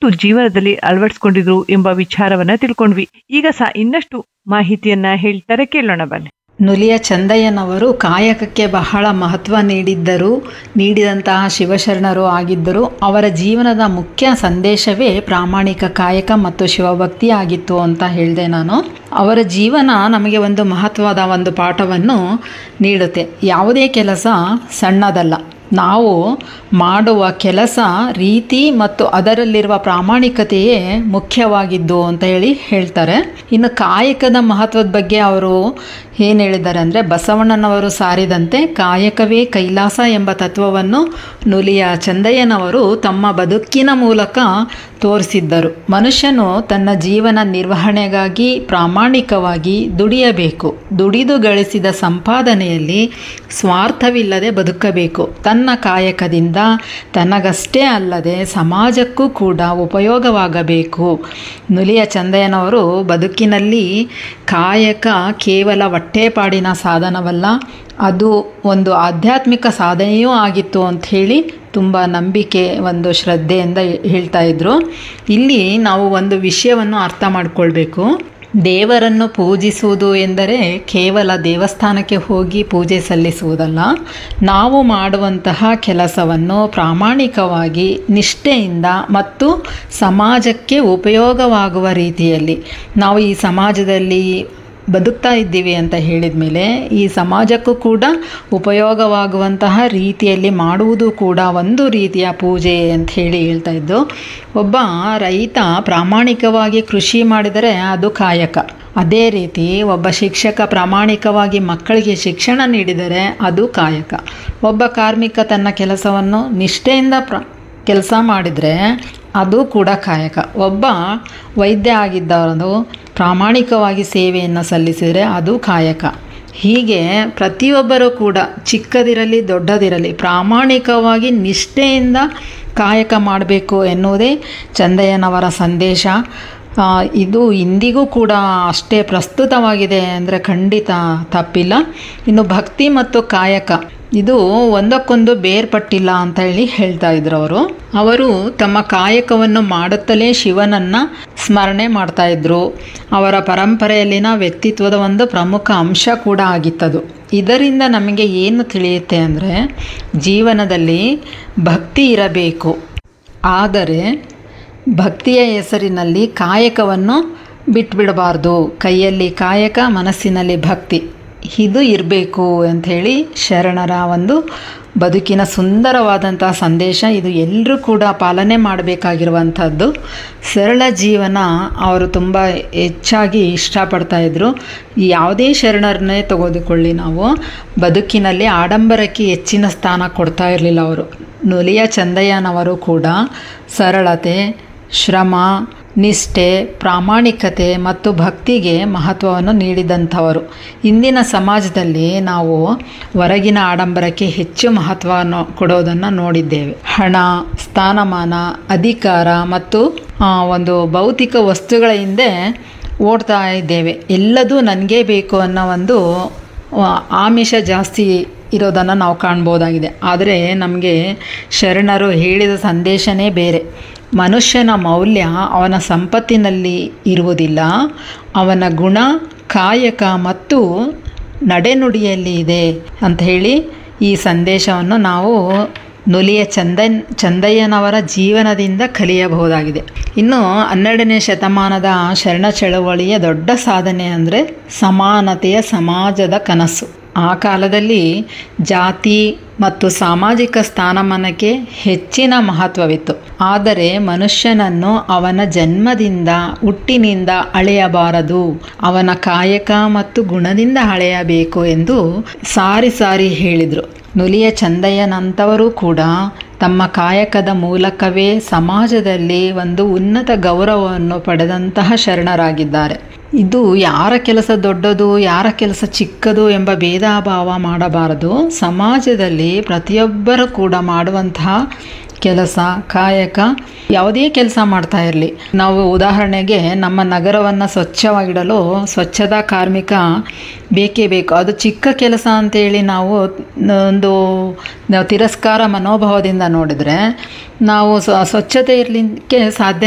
ಜೀವನದಲ್ಲಿ ಅಳವಡಿಸ್ಕೊಂಡಿದ್ರು ಎಂಬ ವಿಚಾರವನ್ನ ತಿಳ್ಕೊಂಡ್ವಿ ಈಗ ಸಹ ಇನ್ನಷ್ಟು ಮಾಹಿತಿಯನ್ನ ಹೇಳ್ತಾರೆ ಕೇಳೋಣ ಬನ್ನಿ ನುಲಿಯ ಚಂದಯ್ಯನವರು ಕಾಯಕಕ್ಕೆ ಬಹಳ ಮಹತ್ವ ನೀಡಿದ್ದರು ನೀಡಿದಂತಹ ಶಿವಶರಣರು ಆಗಿದ್ದರು ಅವರ ಜೀವನದ ಮುಖ್ಯ ಸಂದೇಶವೇ ಪ್ರಾಮಾಣಿಕ ಕಾಯಕ ಮತ್ತು ಶಿವಭಕ್ತಿ ಆಗಿತ್ತು ಅಂತ ಹೇಳಿದೆ ನಾನು ಅವರ ಜೀವನ ನಮಗೆ ಒಂದು ಮಹತ್ವದ ಒಂದು ಪಾಠವನ್ನು ನೀಡುತ್ತೆ ಯಾವುದೇ ಕೆಲಸ ಸಣ್ಣದಲ್ಲ ನಾವು ಮಾಡುವ ಕೆಲಸ ರೀತಿ ಮತ್ತು ಅದರಲ್ಲಿರುವ ಪ್ರಾಮಾಣಿಕತೆಯೇ ಮುಖ್ಯವಾಗಿದ್ದು ಅಂತ ಹೇಳಿ ಹೇಳ್ತಾರೆ ಇನ್ನು ಕಾಯಕದ ಮಹತ್ವದ ಬಗ್ಗೆ ಅವರು ಏನು ಹೇಳಿದ್ದಾರೆ ಅಂದರೆ ಬಸವಣ್ಣನವರು ಸಾರಿದಂತೆ ಕಾಯಕವೇ ಕೈಲಾಸ ಎಂಬ ತತ್ವವನ್ನು ನುಲಿಯ ಚಂದಯ್ಯನವರು ತಮ್ಮ ಬದುಕಿನ ಮೂಲಕ ತೋರಿಸಿದ್ದರು ಮನುಷ್ಯನು ತನ್ನ ಜೀವನ ನಿರ್ವಹಣೆಗಾಗಿ ಪ್ರಾಮಾಣಿಕವಾಗಿ ದುಡಿಯಬೇಕು ದುಡಿದು ಗಳಿಸಿದ ಸಂಪಾದನೆಯಲ್ಲಿ ಸ್ವಾರ್ಥವಿಲ್ಲದೆ ಬದುಕಬೇಕು ತನ್ನ ಕಾಯಕದಿಂದ ತನಗಷ್ಟೇ ಅಲ್ಲದೆ ಸಮಾಜಕ್ಕೂ ಕೂಡ ಉಪಯೋಗವಾಗಬೇಕು ನುಲಿಯ ಚಂದಯ್ಯನವರು ಬದುಕಿನಲ್ಲಿ ಕಾಯಕ ಕೇವಲ ಹೊಟ್ಟೆಪಾಡಿನ ಸಾಧನವಲ್ಲ ಅದು ಒಂದು ಆಧ್ಯಾತ್ಮಿಕ ಸಾಧನೆಯೂ ಆಗಿತ್ತು ಅಂತ ಹೇಳಿ ತುಂಬ ನಂಬಿಕೆ ಒಂದು ಶ್ರದ್ಧೆಯಿಂದ ಹೇಳ್ತಾ ಇದ್ರು ಇಲ್ಲಿ ನಾವು ಒಂದು ವಿಷಯವನ್ನು ಅರ್ಥ ಮಾಡ್ಕೊಳ್ಬೇಕು ದೇವರನ್ನು ಪೂಜಿಸುವುದು ಎಂದರೆ ಕೇವಲ ದೇವಸ್ಥಾನಕ್ಕೆ ಹೋಗಿ ಪೂಜೆ ಸಲ್ಲಿಸುವುದಲ್ಲ ನಾವು ಮಾಡುವಂತಹ ಕೆಲಸವನ್ನು ಪ್ರಾಮಾಣಿಕವಾಗಿ ನಿಷ್ಠೆಯಿಂದ ಮತ್ತು ಸಮಾಜಕ್ಕೆ ಉಪಯೋಗವಾಗುವ ರೀತಿಯಲ್ಲಿ ನಾವು ಈ ಸಮಾಜದಲ್ಲಿ ಬದುಕ್ತಾ ಇದ್ದೀವಿ ಅಂತ ಹೇಳಿದ ಮೇಲೆ ಈ ಸಮಾಜಕ್ಕೂ ಕೂಡ ಉಪಯೋಗವಾಗುವಂತಹ ರೀತಿಯಲ್ಲಿ ಮಾಡುವುದು ಕೂಡ ಒಂದು ರೀತಿಯ ಪೂಜೆ ಅಂತ ಹೇಳಿ ಹೇಳ್ತಾ ಇದ್ದು ಒಬ್ಬ ರೈತ ಪ್ರಾಮಾಣಿಕವಾಗಿ ಕೃಷಿ ಮಾಡಿದರೆ ಅದು ಕಾಯಕ ಅದೇ ರೀತಿ ಒಬ್ಬ ಶಿಕ್ಷಕ ಪ್ರಾಮಾಣಿಕವಾಗಿ ಮಕ್ಕಳಿಗೆ ಶಿಕ್ಷಣ ನೀಡಿದರೆ ಅದು ಕಾಯಕ ಒಬ್ಬ ಕಾರ್ಮಿಕ ತನ್ನ ಕೆಲಸವನ್ನು ನಿಷ್ಠೆಯಿಂದ ಪ್ರ ಕೆಲಸ ಮಾಡಿದರೆ ಅದು ಕೂಡ ಕಾಯಕ ಒಬ್ಬ ವೈದ್ಯ ಆಗಿದ್ದವನು ಪ್ರಾಮಾಣಿಕವಾಗಿ ಸೇವೆಯನ್ನು ಸಲ್ಲಿಸಿದರೆ ಅದು ಕಾಯಕ ಹೀಗೆ ಪ್ರತಿಯೊಬ್ಬರೂ ಕೂಡ ಚಿಕ್ಕದಿರಲಿ ದೊಡ್ಡದಿರಲಿ ಪ್ರಾಮಾಣಿಕವಾಗಿ ನಿಷ್ಠೆಯಿಂದ ಕಾಯಕ ಮಾಡಬೇಕು ಎನ್ನುವುದೇ ಚಂದಯ್ಯನವರ ಸಂದೇಶ ಆ, ಇದು ಇಂದಿಗೂ ಕೂಡ ಅಷ್ಟೇ ಪ್ರಸ್ತುತವಾಗಿದೆ ಅಂದರೆ ಖಂಡಿತ ತಪ್ಪಿಲ್ಲ ಇನ್ನು ಭಕ್ತಿ ಮತ್ತು ಕಾಯಕ ಇದು ಒಂದಕ್ಕೊಂದು ಬೇರ್ಪಟ್ಟಿಲ್ಲ ಅಂತ ಹೇಳಿ ಹೇಳ್ತಾ ಇದ್ರು ಅವರು ಅವರು ತಮ್ಮ ಕಾಯಕವನ್ನು ಮಾಡುತ್ತಲೇ ಶಿವನನ್ನು ಸ್ಮರಣೆ ಮಾಡ್ತಾ ಇದ್ರು ಅವರ ಪರಂಪರೆಯಲ್ಲಿನ ವ್ಯಕ್ತಿತ್ವದ ಒಂದು ಪ್ರಮುಖ ಅಂಶ ಕೂಡ ಆಗಿತ್ತದು ಇದರಿಂದ ನಮಗೆ ಏನು ತಿಳಿಯುತ್ತೆ ಅಂದರೆ ಜೀವನದಲ್ಲಿ ಭಕ್ತಿ ಇರಬೇಕು ಆದರೆ ಭಕ್ತಿಯ ಹೆಸರಿನಲ್ಲಿ ಕಾಯಕವನ್ನು ಬಿಟ್ಬಿಡಬಾರ್ದು ಕೈಯಲ್ಲಿ ಕಾಯಕ ಮನಸ್ಸಿನಲ್ಲಿ ಭಕ್ತಿ ಇದು ಇರಬೇಕು ಅಂಥೇಳಿ ಶರಣರ ಒಂದು ಬದುಕಿನ ಸುಂದರವಾದಂತಹ ಸಂದೇಶ ಇದು ಎಲ್ಲರೂ ಕೂಡ ಪಾಲನೆ ಮಾಡಬೇಕಾಗಿರುವಂಥದ್ದು ಸರಳ ಜೀವನ ಅವರು ತುಂಬ ಹೆಚ್ಚಾಗಿ ಇಷ್ಟಪಡ್ತಾ ಇದ್ದರು ಯಾವುದೇ ಶರಣರನ್ನೇ ತೆಗೆದುಕೊಳ್ಳಿ ನಾವು ಬದುಕಿನಲ್ಲಿ ಆಡಂಬರಕ್ಕೆ ಹೆಚ್ಚಿನ ಸ್ಥಾನ ಕೊಡ್ತಾ ಇರಲಿಲ್ಲ ಅವರು ನುಲಿಯ ಚಂದಯ್ಯನವರು ಕೂಡ ಸರಳತೆ ಶ್ರಮ ನಿಷ್ಠೆ ಪ್ರಾಮಾಣಿಕತೆ ಮತ್ತು ಭಕ್ತಿಗೆ ಮಹತ್ವವನ್ನು ನೀಡಿದಂಥವರು ಇಂದಿನ ಸಮಾಜದಲ್ಲಿ ನಾವು ಹೊರಗಿನ ಆಡಂಬರಕ್ಕೆ ಹೆಚ್ಚು ಮಹತ್ವವನ್ನು ಕೊಡೋದನ್ನು ನೋಡಿದ್ದೇವೆ ಹಣ ಸ್ಥಾನಮಾನ ಅಧಿಕಾರ ಮತ್ತು ಆ, ಒಂದು ಭೌತಿಕ ವಸ್ತುಗಳ ಹಿಂದೆ ಓಡ್ತಾ ಇದ್ದೇವೆ ಎಲ್ಲದೂ ನನಗೇ ಬೇಕು ಅನ್ನೋ ಒಂದು ಆ, ಆಮಿಷ ಜಾಸ್ತಿ ಇರೋದನ್ನು ನಾವು ಕಾಣ್ಬೋದಾಗಿದೆ ಆದರೆ ನಮಗೆ ಶರಣರು ಹೇಳಿದ ಸಂದೇಶನೇ ಬೇರೆ ಮನುಷ್ಯನ ಮೌಲ್ಯ ಅವನ ಸಂಪತ್ತಿನಲ್ಲಿ ಇರುವುದಿಲ್ಲ ಅವನ ಗುಣ ಕಾಯಕ ಮತ್ತು ನಡೆನುಡಿಯಲ್ಲಿ ಇದೆ ಅಂತ ಹೇಳಿ ಈ ಸಂದೇಶವನ್ನು ನಾವು ನುಲಿಯ ಚಂದನ್ ಚಂದಯ್ಯನವರ ಜೀವನದಿಂದ ಕಲಿಯಬಹುದಾಗಿದೆ ಇನ್ನು ಹನ್ನೆರಡನೇ ಶತಮಾನದ ಶರಣ ಚಳವಳಿಯ ದೊಡ್ಡ ಸಾಧನೆ ಅಂದರೆ ಸಮಾನತೆಯ ಸಮಾಜದ ಕನಸು ಆ ಕಾಲದಲ್ಲಿ ಜಾತಿ ಮತ್ತು ಸಾಮಾಜಿಕ ಸ್ಥಾನಮಾನಕ್ಕೆ ಹೆಚ್ಚಿನ ಮಹತ್ವವಿತ್ತು ಆದರೆ ಮನುಷ್ಯನನ್ನು ಅವನ ಜನ್ಮದಿಂದ ಹುಟ್ಟಿನಿಂದ ಅಳೆಯಬಾರದು ಅವನ ಕಾಯಕ ಮತ್ತು ಗುಣದಿಂದ ಅಳೆಯಬೇಕು ಎಂದು ಸಾರಿ ಸಾರಿ ಹೇಳಿದರು ನುಲಿಯ ಚಂದಯ್ಯನಂಥವರು ಕೂಡ ತಮ್ಮ ಕಾಯಕದ ಮೂಲಕವೇ ಸಮಾಜದಲ್ಲಿ ಒಂದು ಉನ್ನತ ಗೌರವವನ್ನು ಪಡೆದಂತಹ ಶರಣರಾಗಿದ್ದಾರೆ ಇದು ಯಾರ ಕೆಲಸ ದೊಡ್ಡದು ಯಾರ ಕೆಲಸ ಚಿಕ್ಕದು ಎಂಬ ಭೇದ ಭಾವ ಮಾಡಬಾರದು ಸಮಾಜದಲ್ಲಿ ಪ್ರತಿಯೊಬ್ಬರು ಕೂಡ ಮಾಡುವಂತಹ ಕೆಲಸ ಕಾಯಕ ಯಾವುದೇ ಕೆಲಸ ಮಾಡ್ತಾ ಇರಲಿ ನಾವು ಉದಾಹರಣೆಗೆ ನಮ್ಮ ನಗರವನ್ನು ಸ್ವಚ್ಛವಾಗಿಡಲು ಸ್ವಚ್ಛತಾ ಕಾರ್ಮಿಕ ಬೇಕೇ ಬೇಕು ಅದು ಚಿಕ್ಕ ಕೆಲಸ ಅಂತೇಳಿ ನಾವು ಒಂದು ನಾವು ತಿರಸ್ಕಾರ ಮನೋಭಾವದಿಂದ ನೋಡಿದರೆ ನಾವು ಸ್ವ ಸ್ವಚ್ಛತೆ ಇರಲಿಕ್ಕೆ ಸಾಧ್ಯ